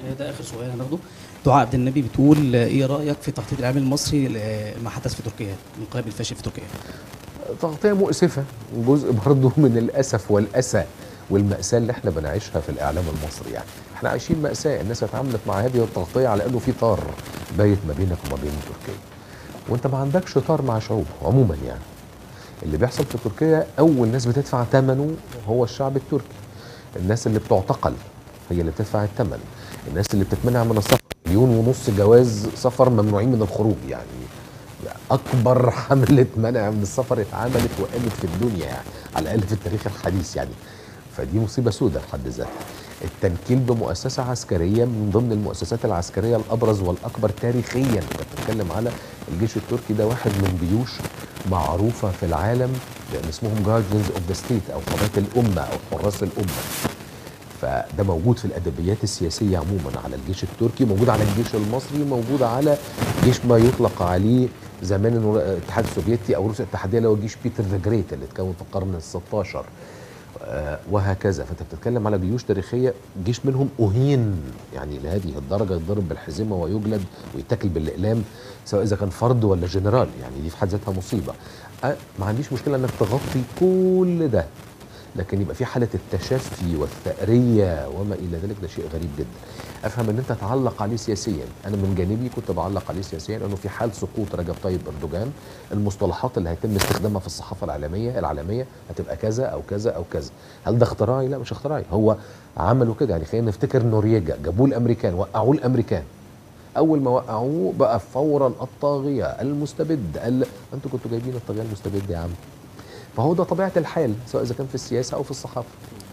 ده اخر سؤال هناخده دعاء عبد النبي بتقول آه، ايه رايك في تخطيط الاعلام المصري لما حدث في تركيا الانقلاب الفاشل في تركيا تغطية مؤسفة جزء برضه من الأسف والأسى والمأساة اللي احنا بنعيشها في الإعلام المصري يعني احنا عايشين مأساة الناس اتعاملت مع هذه التغطية على أنه في طار بايت ما بينك وما بين تركيا وانت ما عندكش طار مع شعوب عموما يعني اللي بيحصل في تركيا أول ناس بتدفع ثمنه هو الشعب التركي الناس اللي بتعتقل هي اللي بتدفع الثمن الناس اللي بتتمنع من السفر مليون ونص جواز سفر ممنوعين من الخروج يعني اكبر حمله منع من السفر اتعملت وقامت في الدنيا يعني على الاقل في التاريخ الحديث يعني فدي مصيبه سوداء لحد ذاتها التنكيل بمؤسسه عسكريه من ضمن المؤسسات العسكريه الابرز والاكبر تاريخيا انت بتتكلم على الجيش التركي ده واحد من جيوش معروفه في العالم بان اسمهم جاردنز اوف ذا ستيت او قضاه الامه او حراس الامه فده موجود في الادبيات السياسيه عموما على الجيش التركي موجود على الجيش المصري موجود على جيش ما يطلق عليه زمان إنه الاتحاد السوفيتي او روسيا الاتحاديه اللي هو جيش بيتر ذا جريت اللي اتكون في القرن ال 16 آه، وهكذا فانت بتتكلم على جيوش تاريخيه جيش منهم اهين يعني لهذه الدرجه يتضرب بالحزمه ويجلد ويتاكل بالاقلام سواء اذا كان فرد ولا جنرال يعني دي في حد ذاتها مصيبه أه ما عنديش مشكله انك تغطي كل ده لكن يبقى في حاله التشفي والثأريه وما الى ذلك ده شيء غريب جدا افهم ان انت تعلق عليه سياسيا انا من جانبي كنت بعلق عليه سياسيا انه في حال سقوط رجب طيب اردوغان المصطلحات اللي هيتم استخدامها في الصحافه العالميه العالميه هتبقى كذا او كذا او كذا هل ده اختراعي لا مش اختراعي هو عملوا كده يعني خلينا نفتكر نوريجا جابوه الامريكان وقعوه الامريكان اول ما وقعوه بقى فورا الطاغيه المستبد قال انتوا كنتوا جايبين الطاغيه المستبد يا عم فهو ده طبيعه الحال سواء اذا كان في السياسه او في الصحافه